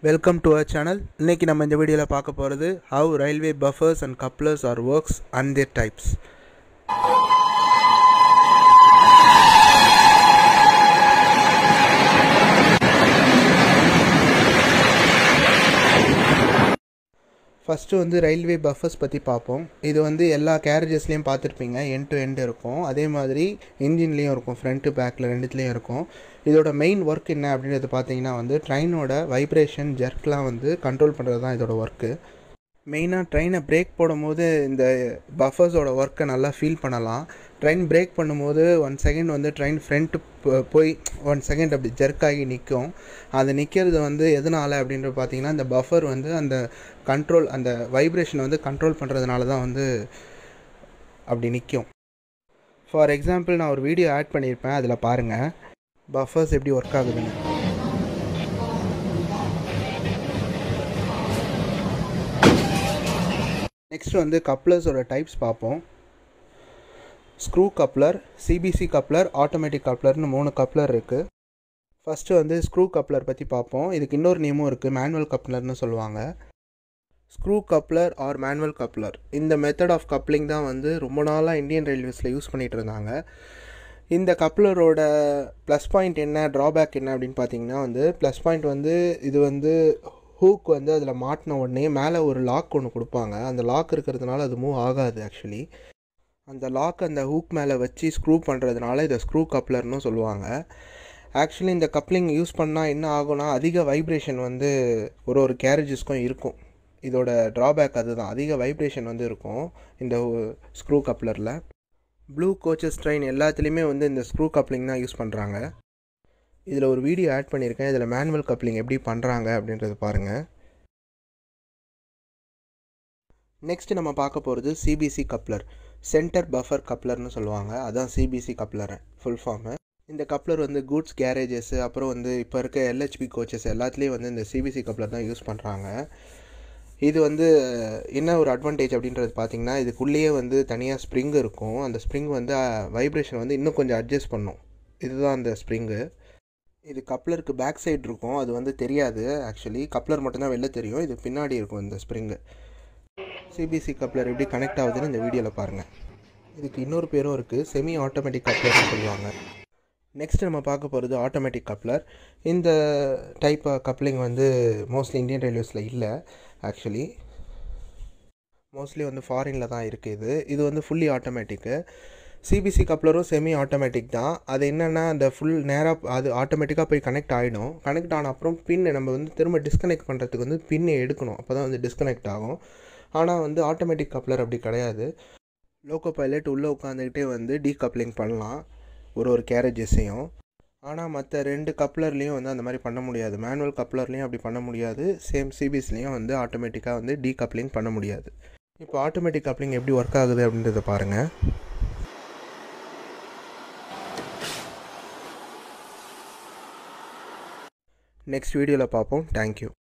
welcome to our channel இன்னைக்கு நம்ம இந்த வீடியோவில் பார்க்க போகிறது how railway buffers and couplers are works and their types first வந்து ரயில்வே பஃபர்ஸ் பற்றி பார்ப்போம் இது வந்து எல்லா கேரேஜஸ்லேயும் பார்த்துருப்பீங்க எண்ட் டு எண்ட் இருக்கும் அதே மாதிரி இன்ஜின்லேயும் இருக்கும் ஃப்ரண்ட்டு பேக்கில் ரெண்டுத்துலேயும் இருக்கும் இதோட மெயின் ஒர்க் என்ன அப்படின்றது பார்த்தீங்கன்னா வந்து ட்ரெயினோட வைப்ரேஷன் ஜெர்க்லாம் வந்து கண்ட்ரோல் பண்ணுறது தான் இதோட ஒர்க்கு மெயினாக ட்ரெயினை பிரேக் போடும்போது இந்த பஃபர்ஸோட ஒர்க்கை நல்லா ஃபீல் பண்ணலாம் ட்ரெயின் பிரேக் பண்ணும்போது ஒன் செகண்ட் வந்து ட்ரெயின் ஃப்ரண்ட்டு போய் ஒன் செகண்ட் அப்படி ஜெர்க் ஆகி நிற்கும் அது நிற்கிறது வந்து எதனால் அப்படின்றது பார்த்தீங்கன்னா இந்த பஃபர் வந்து அந்த கண்ட்ரோல் அந்த வைப்ரேஷனை வந்து கண்ட்ரோல் பண்ணுறதுனால தான் வந்து அப்படி நிற்கும் ஃபார் எக்ஸாம்பிள் நான் ஒரு வீடியோ ஆட் பண்ணியிருப்பேன் அதில் பாருங்கள் பஃபர்ஸ் எப்படி ஒர்க் ஆகுதுன்னு நெக்ஸ்ட் வந்து கப்ளர்ஸோட டைப்ஸ் பார்ப்போம் screw coupler CBC coupler automatic கப்ளர்னு மூணு கப்ளர் இருக்குது ஃபஸ்ட்டு வந்து ஸ்க்ரூ கப்ளர் பற்றி பார்ப்போம் இதுக்கு இன்னொரு நேமும் இருக்குது மேனுவல் கப்ளர்னு சொல்லுவாங்க screw coupler or manual coupler இந்த மெத்தட் ஆஃப் கப்ளிங் தான் வந்து ரொம்ப நாளாக இந்தியன் ரயில்வேஸில் யூஸ் பண்ணிகிட்டு இருந்தாங்க இந்த கப்ளரோட ப்ளஸ் பாயிண்ட் என்ன ட்ராபேக் என்ன அப்படின்னு பார்த்தீங்கன்னா வந்து ப்ளஸ் பாயிண்ட் வந்து இது வந்து ஹூக் வந்து அதில் மாட்டின உடனே மேலே ஒரு லாக் ஒன்று கொடுப்பாங்க அந்த லாக் இருக்கிறதுனால அது மூவ் ஆகாது ஆக்சுவலி அந்த லாக் அந்த ஹூக் மேலே வச்சு ஸ்க்ரூ பண்ணுறதுனால இதை ஸ்க்ரூ கப்ளர்னு சொல்லுவாங்க ஆக்சுவலி இந்த கப்ளிங் யூஸ் பண்ணால் என்ன ஆகும்னா அதிக வைப்ரேஷன் வந்து ஒரு ஒரு கேரேஜஸ்க்கும் இருக்கும் இதோட ட்ராபேக் அதுதான் அதிக வைப்ரேஷன் வந்து இருக்கும் இந்த ஸ்க்ரூ கப்ளரில் ப்ளூ கோச்சஸ் ட்ரெயின் எல்லாத்துலேயுமே வந்து இந்த ஸ்க்ரூ கப்ளிங் தான் யூஸ் பண்ணுறாங்க இதில் ஒரு வீடியோ ஆட் பண்ணியிருக்கேன் இதில் மேனுவல் கப்ளிங் எப்படி பண்ணுறாங்க அப்படின்றது பாருங்கள் நெக்ஸ்ட் நம்ம பார்க்க போகிறது சிபிசி கப்ளர் சென்டர் பஃபர் கப்ளர்னு சொல்லுவாங்க அதான் சிபிசி கப்ளர் ஃபுல் ஃபார்மு இந்த கப்ளர் வந்து கூட்ஸ் கேரேஜஸ் அப்புறம் வந்து இப்போ இருக்க எல்ஹெச்பி கோச்சஸ் எல்லாத்துலேயும் வந்து இந்த சிபிசி கப்ளர் தான் யூஸ் பண்ணுறாங்க இது வந்து என்ன ஒரு அட்வான்டேஜ் அப்படின்றது பார்த்திங்கன்னா இதுக்குள்ளேயே வந்து தனியாக ஸ்ப்ரிங் இருக்கும் அந்த ஸ்ப்ரிங் வந்து வைப்ரேஷன் வந்து இன்னும் கொஞ்சம் அட்ஜஸ்ட் பண்ணும் இதுதான் அந்த ஸ்ப்ரிங்கு இது கப்ளருக்கு பேக் சைடு இருக்கும் அது வந்து தெரியாது ஆக்சுவலி கப்ளர் மட்டும்தான் வெளில தெரியும் இது பின்னாடி இருக்கும் இந்த ஸ்ப்ரிங்கு சிபிசி கப்ளர் எப்படி கனெக்ட் ஆகுதுன்னு இந்த வீடியோவில் பாருங்கள் இதுக்கு இன்னொரு பேரும் இருக்குது செமி ஆட்டோமேட்டிக் கப்ளர்னு சொல்லுவாங்க நெக்ஸ்ட் நம்ம பார்க்க போகிறது ஆட்டோமேட்டிக் கப்ளர் இந்த டைப் கப்ளிங் வந்து மோஸ்ட்லி இந்தியன் ரயில்வேஸில் இல்லை ஆக்சுவலி மோஸ்ட்லி வந்து ஃபாரினில் தான் இருக்குது இது இது வந்து ஃபுல்லி ஆட்டோமேட்டிக்கு சிபிசி கப்ளரும் செமி ஆட்டோமேட்டிக் தான் அது என்னென்னா அந்த ஃபுல் நேராக அது ஆட்டோமேட்டிக்காக போய் கனெக்ட் ஆகிடும் கனெக்ட் ஆன அப்புறம் பின் நம்ம வந்து திரும்ப டிஸ்கனெக்ட் பண்ணுறதுக்கு வந்து பின்னை எடுக்கணும் அப்போ தான் வந்து டிஸ்கனெக்ட் ஆகும் ஆனால் வந்து ஆட்டோமேட்டிக் கப்ளர் அப்படி கிடையாது லோக்கோ பைலட் உள்ளே உட்காந்துக்கிட்டே வந்து டீகப்ளிங் பண்ணலாம் ஒரு ஒரு கேரேஜஸையும் ஆனால் மற்ற ரெண்டு கப்ளர்லேயும் வந்து அந்த மாதிரி பண்ண முடியாது மேனுவல் கப்ளர்லேயும் அப்படி பண்ண முடியாது சேம் சிபிஎஸ்லேயும் வந்து ஆட்டோமேட்டிக்காக வந்து டீகப்ளிங் பண்ண முடியாது இப்போ ஆட்டோமேட்டிக் கப்ளிங் எப்படி ஒர்க் ஆகுது அப்படின்றத பாருங்கள் நெக்ஸ்ட் வீடியோவில் பார்ப்போம் தேங்க்யூ